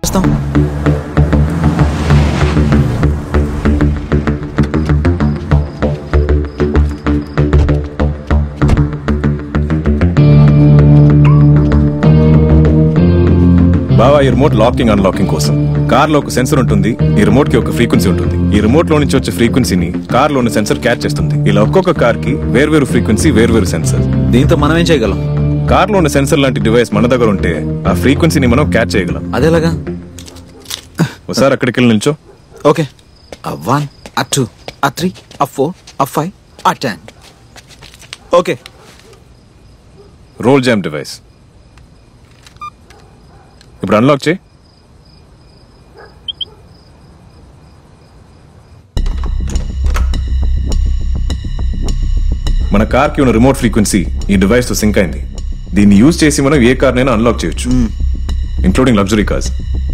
చేస్తాం బావా ఈ రిమోట్ లాకింగ్ అన్లాకింగ్ కోసం కార్ లో ఒక సెన్సర్ ఉంటుంది ఈ రిమోట్ కి ఒక ఫ్రీక్వెన్సీ ఉంటుంది ఈ రిమోట్ లో నుంచి వచ్చే ఫ్రీక్వెన్సీని కార్ లోని సెన్సర్ క్యాచ్ చేస్తుంది ఇలా ఒక్కొక్క కార్ కి వేర్వేరు ఫ్రీక్వెన్సీ వేర్వేరు సెన్సర్ దీంతో మనం ఏం చేయగలం కార్ లో ఉన్న సెన్సర్ లాంటి డివైస్ మన దగ్గర ఉంటే ఆ ఫ్రీక్వెన్సీని మనం క్యాచ్ చేయగలం అదేలాగా ఒకసారి అక్కడికి వెళ్ళి నిల్చో ఓకే ఆ వన్ ఆ టూ ఆ త్రీ ఆ ఫోర్ ఆ ఫైవ్ ఆ ten okay roll jam device ఇప్పుడు అన్లాక్ చేయి మన కార్ కి ఉన్న రిమోట్ ఫ్రీక్వెన్సీ ఈ డివైస్ తో సింక్ అయింది దీన్ని యూజ్ చేసి మనం ఏ కార్ నైనా అన్లాక్ చేయొచ్చు ఇంక్లూడింగ్ లగ్జరీ కార్స్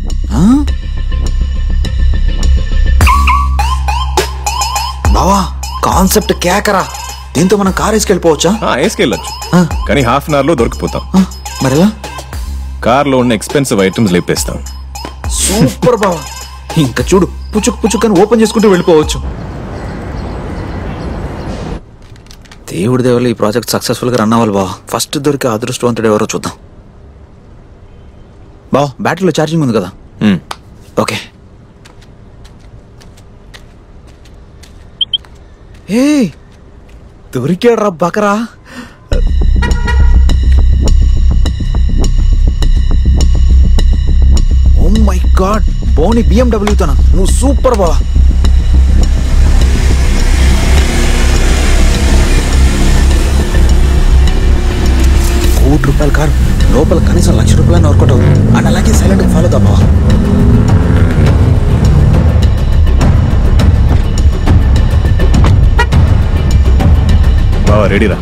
బావా కాన్సెప్ట్ కేకరా దీంతో మనం కార్ వేసుకెళ్ళిపోవచ్చా వేసుకెళ్ళచ్చు ఆ. కానీ హాఫ్ అన్ అవర్ లో దొరికిపోతాం ఆ, మరెలా కార్ లో ఉన్న ఎక్స్పెన్సివ్ ఐటమ్స్ లేపేస్తాం సూపర్ బావా ఇంకా చూడు పుచ్చుక్ పుచ్చుక్ అని ఓపెన్ చేసుకుంటూ వెళ్ళిపోవచ్చు దేవుడి దేవుళ్ళు ఈ ప్రాజెక్ట్ సక్సెస్ఫుల్ గా రన్ అవ్వాలి బావా ఫస్ట్ దొరికే అదృష్టవంతుడు ఎవరో చూద్దాం బావా బ్యాటరీలో ఛార్జింగ్ ఉంది కదా Hmm. ఓకే ఏ దొరికాడు రా బకరా ఓ మై గాడ్ బోని బిఎండబ్ల్యూ తన నువ్వు సూపర్ బావా కోటి రూపాయల కార్ లోపల కనీసం లక్ష రూపాయలని వర్కౌట్ అవుతుంది అండ్ అలాగే సైలెంట్ ఫాలో దా బావా బావా రెడీరా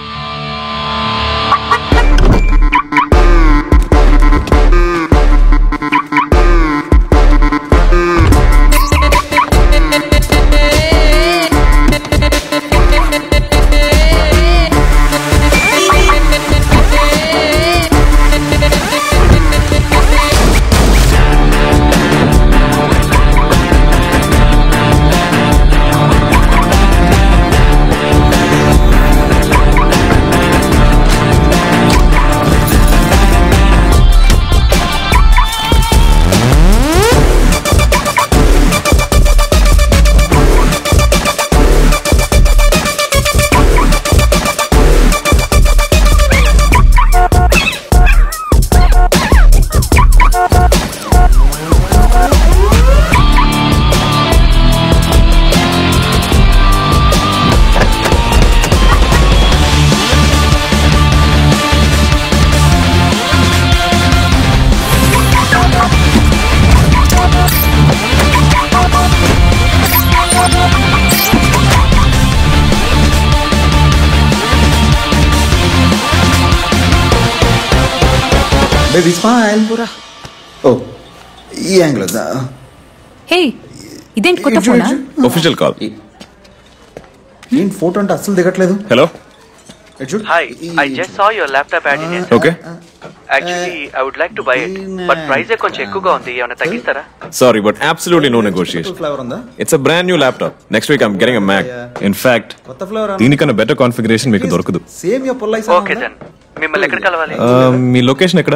బేబీ స్మైల్ పూరా ఓ ఈ యాంగిల్ హే ఇదేంటి కొత్త ఫోనా ఒఫిషియల్ కాల్ ఏంటి ఫోటో అంటే అస్సలు దిగట్లేదు హలో ఇటు చూడు. Hi, ఈ- I just saw your laptop ad in it. Okay Actually, I would like to buy it, but price కొంచెం ఎక్కువగా ఉంది ఏమైనా తగ్గిస్తారా sorry but absolutely no negotiation flavour ఉందా it's a brand new laptop next week I'm getting a Mac in fact కొత్త flavour దీనికన్నా better configuration మీకు దొరకదు సేమ్ యా పొల్లై ఓకే దెన్ మిమ్మల్ని ఎక్కడ కలవాలి Uh, మీ లొకేషన్ ఎక్కడ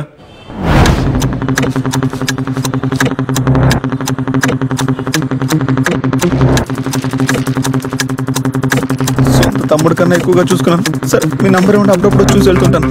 సొంత తమ్ముడు కన్నా ఎక్కువగా చూసుకున్నాను సరే మీ నంబర్ ఏమంటే అప్పుడప్పుడు చూసి వెళ్తుంటాను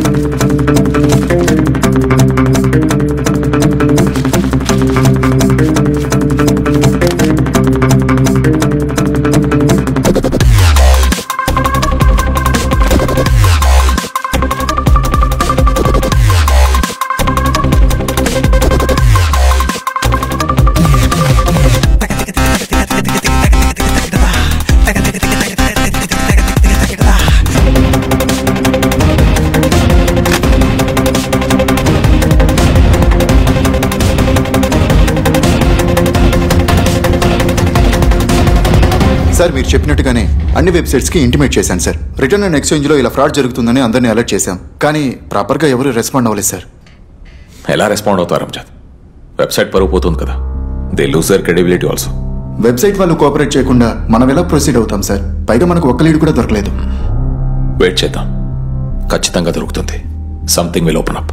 సార్ మీరు చెప్పినట్టుగానే అన్ని వెబ్సైట్స్ కి ఇంటిమేట్ చేశాను సార్ రిటర్న్ అండ్ ఎక్స్చేంజ్ లో ఇలా ఫ్రాడ్ జరుగుతుందని అందరినీ అలర్ట్ చేశాం కానీ ప్రాపర్ గా ఎవరు రెస్పాండ్ అవ్వలేదు సార్ ఎలా రెస్పాండ్ అవుతారు అంజాద్ వెబ్సైట్ పరుగు పోతుంది కదా they lose their credibility also website వాళ్ళు కోఆపరేట్ చేయకుండా మనం ఎలా ప్రొసీడ్ అవుతాం సార్ పైగా మనకు ఒక్క లీడ్ కూడా దొరకలేదు వెయిట్ చేద్దాం ఖచ్చితంగా దొరుకుతుంది సంథింగ్ విల్ ఓపెన్ అప్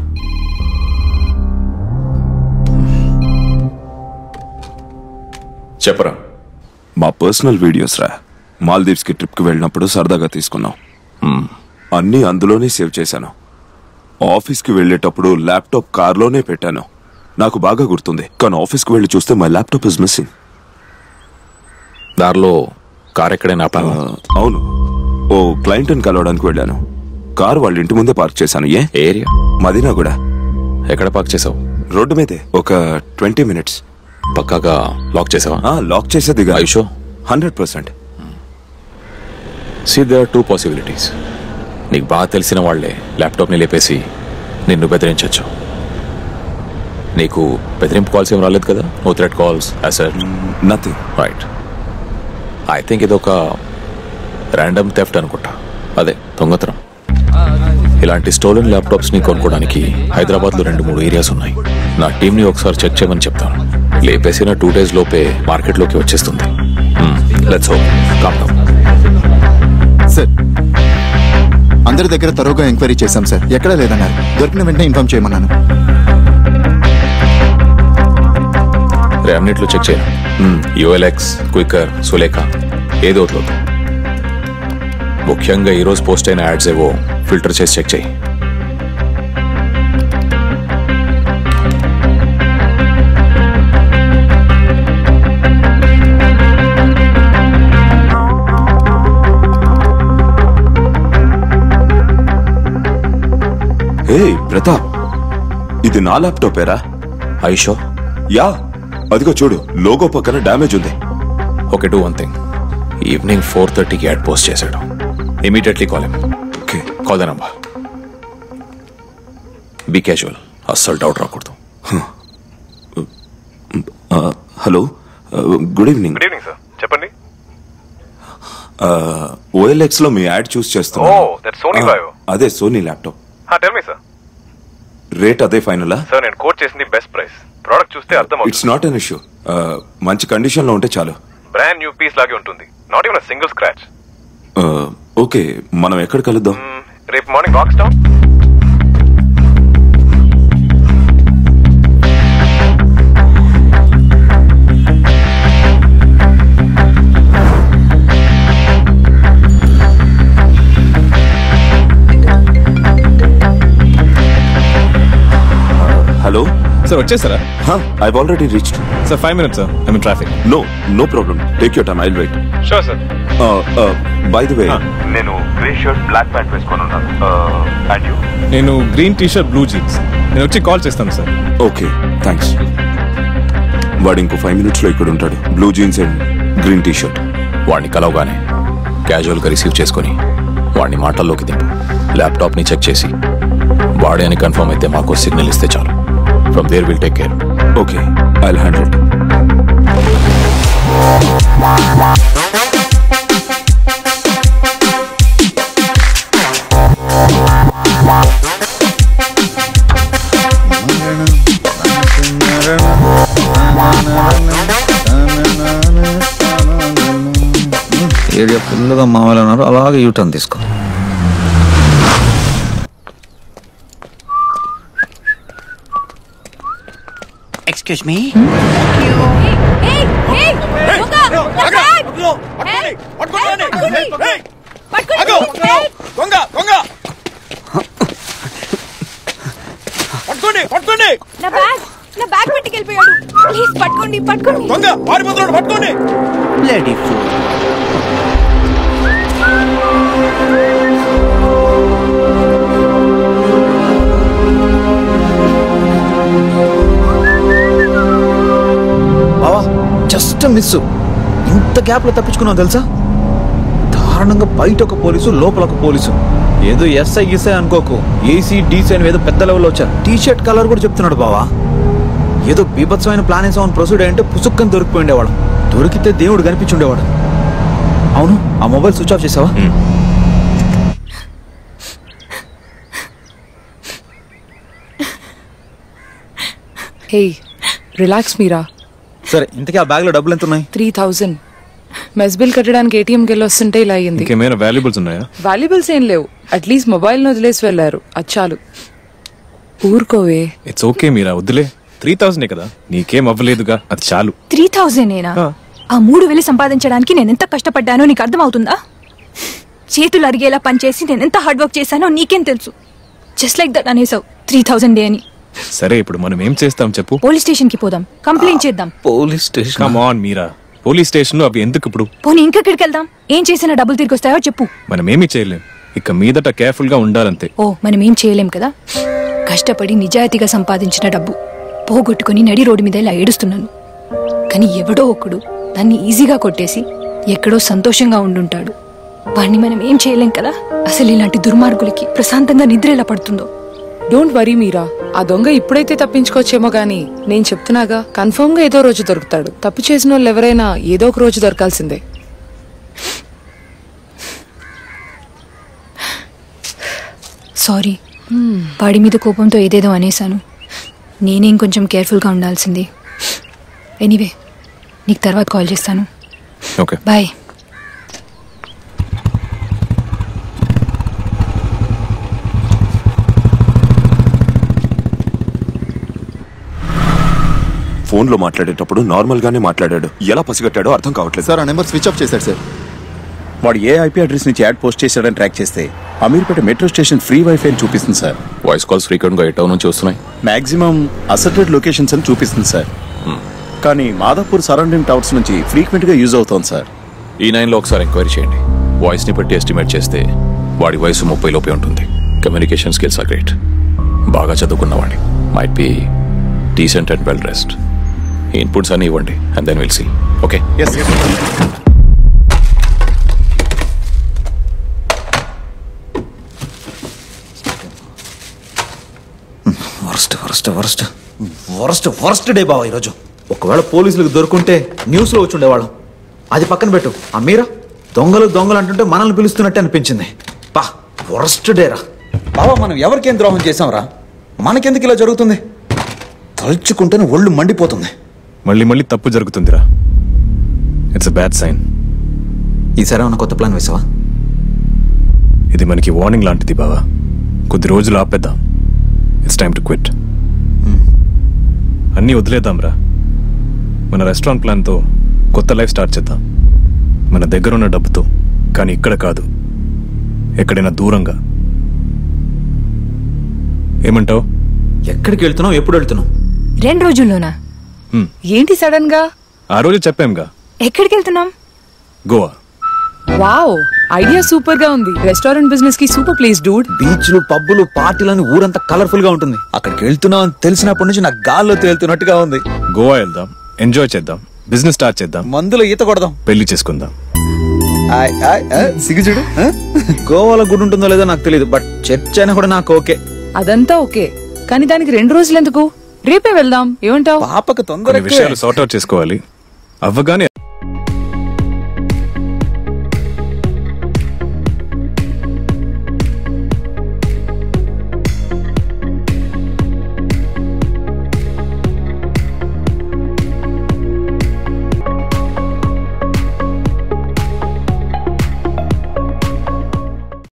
చెప్పరా మా పర్సనల్ వీడియోస్ రా మాల్దీవ్స్ కి ట్రిప్ కి వెళ్ళినప్పుడు సరదాగా తీసుకున్నాం మ్మ్. అన్నీ అందులోనే సేవ్ చేశాను ఆఫీస్ కి వెళ్ళేటప్పుడు ల్యాప్టాప్ కార్లోనే పెట్టాను నాకు బాగా గుర్తుంది కానీ ఆఫీస్ కి వెళ్ళి చూస్తే మై ల్యాప్టాప్ ఇస్ మిస్సింగ్ దారిలో కార్ ఎక్కడైనా ఆపాను అవును ఓ క్లయింట్ ని కలవడానికి వెళ్ళాను కార్ వాళ్ళ ఇంటి ముందే పార్క్ చేశాను ఏ ఏరియా మదీనా కూడా ఎక్కడ పార్క్ చేసావు రోడ్డు మీదే ఒక ట్వంటీ మినిట్స్ పక్కాగా లాక్ చేసావా లాక్ చేసేది ఐషో hundred percent see they are two possibilities నీకు బాగా తెలిసిన వాళ్లే ల్యాప్టాప్ని లేపేసి నిన్ను బెదిరించవచ్చు నీకు బెదిరింపు కాల్స్ ఏం రాలేదు కదా no threat calls as such nothing right I think ఇది ఒక ర్యాండమ్ థెఫ్ట్ అనుకుంటా అదే దొంగతనం ఇలాంటి స్టోలెన్ ల్యాప్టాప్స్ ని కొనుక్కోవడానికి హైదరాబాద్ లో రెండు మూడు ఏరియాస్ ఉన్నాయి నా టీం ని ఒకసారి చెక్ చేయమని చెప్తాను లేపేసిన టూ డేస్ లోపే మార్కెట్ లోకి వచ్చేస్తుంది let's hope calm down sir అందరి దగ్గర తరువుగా ఎంక్వైరీ చేశాం సార్ ఎక్కడా లేదన్నారు దొరికిన వెంటనే ఇన్ఫార్మ్ చేయమన్నాను రే అన్నిట్లో చెక్ చేయను యుఎల్ఎక్స్ క్వికర్ సులేఖ ఏదో వదలొద్దు ముఖ్యంగా ఈరోజు పోస్ట్ అయిన యాడ్స్ ఏవో ఫిల్టర్ చేసి చెక్ చేయి హే ప్రతాప్ ఇది నా ల్యాప్టాపేరా ఐషో యా అదిగో చూడు లోగో పక్కన డ్యామేజ్ ఉంది okay do one thing evening four థర్టీకి యాడ్ పోస్ట్ చేశాడు immediately call him okay call the number be casual అస్సలు డౌట్ రాకూడదు hello good evening good evening sir చెప్పండి ఓఎల్ఎక్స్ లో మీ యాడ్ చూస్ చేస్తున్నా Oh, that's Sony Vaio. అదే Sony laptop tell me sir rate అదే ఫైనలా సార్ నేను కోట్ చేసింది బెస్ట్ ప్రైస్ ప్రోడక్ట్ చూస్తే అర్థం ఇట్స్ నాట్ అన్ ఇష్యూ మంచి కండిషన్ లో ఉంటే చాలు బ్రాండ్ న్యూ పీస్ లాగే ఉంటుంది not even single scratch okay మనం ఎక్కడ కలుద్దాం రేపు morning rocks town hello sir వచ్చేసారా I already reached sir five minutes sir I mean traffic no no problem take your time I wait sure sir by the way నేను grey shirt black pant వేసుకొని ఉన్నాను and you నేను green T shirt blue jeans నేను వచ్చి call చేస్తాను sir okay thanks వాడు ఇంకో five minutes లో ఇక్కడ ఉంటాడు blue jeans and green T shirt వాడిని కలవగానే క్యాజువల్గా రిసీవ్ చేసుకొని వాడిని మాటల్లోకి దింపు ల్యాప్టాప్ని చెక్ చేసి వాడే అని కన్ఫర్మ్ అయితే మాకు సిగ్నల్ ఇస్తే చాలు from there will take care okay I handle it area ఫుల్గా మామూలు ఉన్నారు అలాగే యూటర్న్ తీసుకో ఎక్స్క్యూజ్ మీ దొంగ దొంగ పట్టుకోండి పట్టుకోండి నా బ్యాగ్ నా బ్యాగ్ పెట్టుకెళ్ళిపోయాడు ప్లీజ్ పట్టుకోండి పట్టుకోండి దొంగ పారిపోతున్నాడు పట్టుకోండి లేడీ ఫుల్ బావా జస్ట్ మిస్ ఇంత గ్యాప్ లో తప్పించుకున్నావు తెలుసా దారుణంగా బయట ఒక పోలీసు లోపల ఒక పోలీసు ఏదో ఎస్ఐ గిస్ఐ అనుకోకు ఏసీ డీసీ అని ఏదో పెద్ద లెవెల్లో వచ్చారు టీ షర్ట్ కలర్ కూడా చెప్తున్నాడు బావా ఏదో బీభత్సమైన ప్లాన్ వేసామని ప్రొసీడ్ అయ్యంటే పుసుక్కని దొరికిపోయిండేవాడు దొరికితే దేవుడు కనిపించుండేవాడు అవును ఆ మొబైల్ స్విచ్ ఆఫ్ చేసావా హే రిలాక్స్ మీరా సరే ఇంతకీ ఆ బ్యాగ్ లో డబ్బులు ఎంత ఉన్నాయి త్రీ థౌజండ్ మెస్ బిల్ కట్టడానికి ఏటీఎంకి వెళ్ళి వస్తుంటే ఇలా అయ్యింది ఇంకేమైనా వాల్యుబుల్స్ ఉన్నాయా వాల్యుబుల్స్ ఏం లేవు అట్లీస్ట్ మొబైల్ వదిలేసి వెళ్ళారు అచ్చాలు ఊరుకోవే ఇట్స్ ఓకే మీరా వద్దులే త్రీ థౌసండ్ కదా నీకేం అవ్వలేదుగా అది చాలు త్రీ థౌజండ్ ఆ మూడు వేలు సంపాదించడానికి నేను ఎంత కష్టపడ్డానో నీకు అర్థమవుతుందా చేతులు అరిగేలా పనిచేసి నేను ఎంత హార్డ్ వర్క్ చేశానో నీకేం తెలుసు జస్ట్ లైక్ దట్ అనేసావు త్రీ థౌజండ్ డే అని సరే ఇప్పుడు మనం ఏం చేస్తాం చెప్పు పోలీస్ స్టేషన్ కి పోదాం కంప్లైంట్ చేద్దాం పోలీస్ స్టేషన్ కమ్ ఆన్ మీరా పోలీస్ స్టేషన్ లో అవి ఎందుకు ఇప్పుడు పోనీ ఇంకెక్కడికి వెళ్దాం ఏం చేసినా డబ్బులు తిరిగి వస్తాయో చెప్పు మనం ఏమీ చేయలేం ఇక మీదట కేర్ఫుల్ గా ఉండాలంతే ఓ మనం ఏం చేయలేం కదా కష్టపడి నిజాయితీగా సంపాదించిన డబ్బు పోగొట్టుకుని నడి రోడ్డు మీద ఇలా ఏడుస్తున్నాను కానీ ఎవడో ఒకడు దాన్ని ఈజీగా కొట్టేసి ఎక్కడో సంతోషంగా ఉండుంటాడు వాణ్ణి మనం ఏం చేయలేం కదా అసలు ఇలాంటి దుర్మార్గులకి ప్రశాంతంగా నిద్ర ఎలా పడుతుందో డోంట్ వరీ మీరా ఆ దొంగ ఇప్పుడైతే తప్పించుకోవచ్చేమో గానీ నేను చెప్తున్నాగా కన్ఫర్మ్ గా ఏదో రోజు దొరుకుతాడు తప్పు చేసిన వాళ్ళు ఎవరైనా ఏదో ఒక రోజు దొరకాల్సిందే సారీ వాడి మీద కోపంతో ఏదేదో అనేశాను నేనేం కొంచెం కేర్ఫుల్గా ఉండాల్సింది ఎనీవే నీకు తర్వాత కాల్ చేస్తాను ఓకే బాయ్ ఫోన్ లో మాట్లాడేటప్పుడు నార్మల్ గానే మాట్లాడాడు ఎలా పసిగట్టాడో అర్థం కావట్లేదు సార్ ఆ నెంబర్ స్విచ్ ఆఫ్ చేశాడు సార్ వాడు ఏ ఐపీ అడ్రస్ నుంచి యాడ్ పోస్ట్ చేశాడని ట్రాక్ చేస్తే Ameerpet metro station free WiFi అని చూపిస్తుంది సార్ వాయిస్ కాల్స్ ఫ్రీక్వెంట్ గా ఏ టౌన్ నుంచి వస్తున్నాయి మాక్సిమం అసర్టెడ్ లొకేషన్స్ అని చూపిస్తుంది సార్ కానీ మాదాపూర్ సరౌండింగ్ టవర్స్ నుంచి ఫ్రీక్వెంట్ గా యూజ్ అవుతోంది సార్ ఈ నైన్లో ఒకసారి ఎంక్వైరీ చేయండి వాయిస్ ని బట్టి ఎస్టిమేట్ చేస్తే వాడి వయసు ముప్పై లోపే ఉంటుంది కమ్యూనికేషన్ స్కిల్స్ ఆర్ గ్రేట్ బాగా చదువుకున్నవాడి might be decent and well dressed ఈ ఇన్పుట్స్ అన్ని ఇవ్వండి and then will see okay yes worst worst worst worst worst day బావ ఈరోజు ఒకవేళ పోలీసులకు దొరుకుంటే న్యూస్లో వచ్చి ఉండేవాళ్ళం అది పక్కన పెట్టు ఆ మీరా దొంగలు దొంగలు అంటుంటే మనల్ని పిలుస్తున్నట్టే అనిపించింది పా వరస్ట్ డేరా బావా మనం ఎవరికేం ద్రోహం చేసాంరా మనకెందుకు ఇలా జరుగుతుంది తలుచుకుంటేనే ఒళ్ళు మండిపోతుంది మళ్ళీ మళ్ళీ తప్పు జరుగుతుందిరా ఇట్స్ అ బ్యాడ్ సైన్ ఈసారి ఏమన్నా కొత్త ప్లాన్ వేసావా ఇది మనకి వార్నింగ్ లాంటిది బావా కొద్ది రోజులు ఆపేద్దాం ఇట్స్ టైమ్ టు క్విట్ అన్నీ వదిలేద్దాంరా మన రెస్టారెంట్ ప్లాన్తో కొత్త లైఫ్ స్టార్ట్ చేద్దాం మన దగ్గర ఉన్న డబ్బుతో కానీ ఇక్కడ కాదు ఎక్కడైనా దూరంగా ఏమంటావు ఎక్కడికి వెళ్తున్నావు ఎప్పుడు వెళ్తున్నావు రెండు రోజుల్లోనా ఏంటి సడన్ గా ఆ రోజు చెప్పాంగా ఎక్కడికి వెళ్తున్నాం గోవా వావ్ ఐడియా సూపర్ గా ఉంది రెస్టారెంట్ బిజినెస్ కి సూపర్ ప్లేస్ డూడ్ బీచ్లు పబ్బులు పార్టీలని ఊరంతా కలర్ఫుల్ గా ఉంటుంది అక్కడికి వెళ్తున్నావు అని తెలిసినప్పటి నుంచి నాకు గాల్లో తేలుతున్నట్టుగా ఉంది గోవా వెళ్దాం ఎంజాయ్ చేద్దాం బిజినెస్ స్టార్ట్ చేద్దాం మందులో ఈత కొడదాం పెళ్లి చేసుకుందాం సిగ్గుచుడు గోవాలో గుడి ఉంటుందో లేదో నాకు తెలియదు బట్ చర్చ్ అయినా కూడా నాకు ఓకే అదంతా ఓకే కానీ దానికి రెండు రోజులు ఎందుకు రేపే వెళ్దాం ఏమంటావు పాపకు కొన్ని విషయాలు సార్ట్ అవుట్ చేసుకోవాలి అవ్వగానే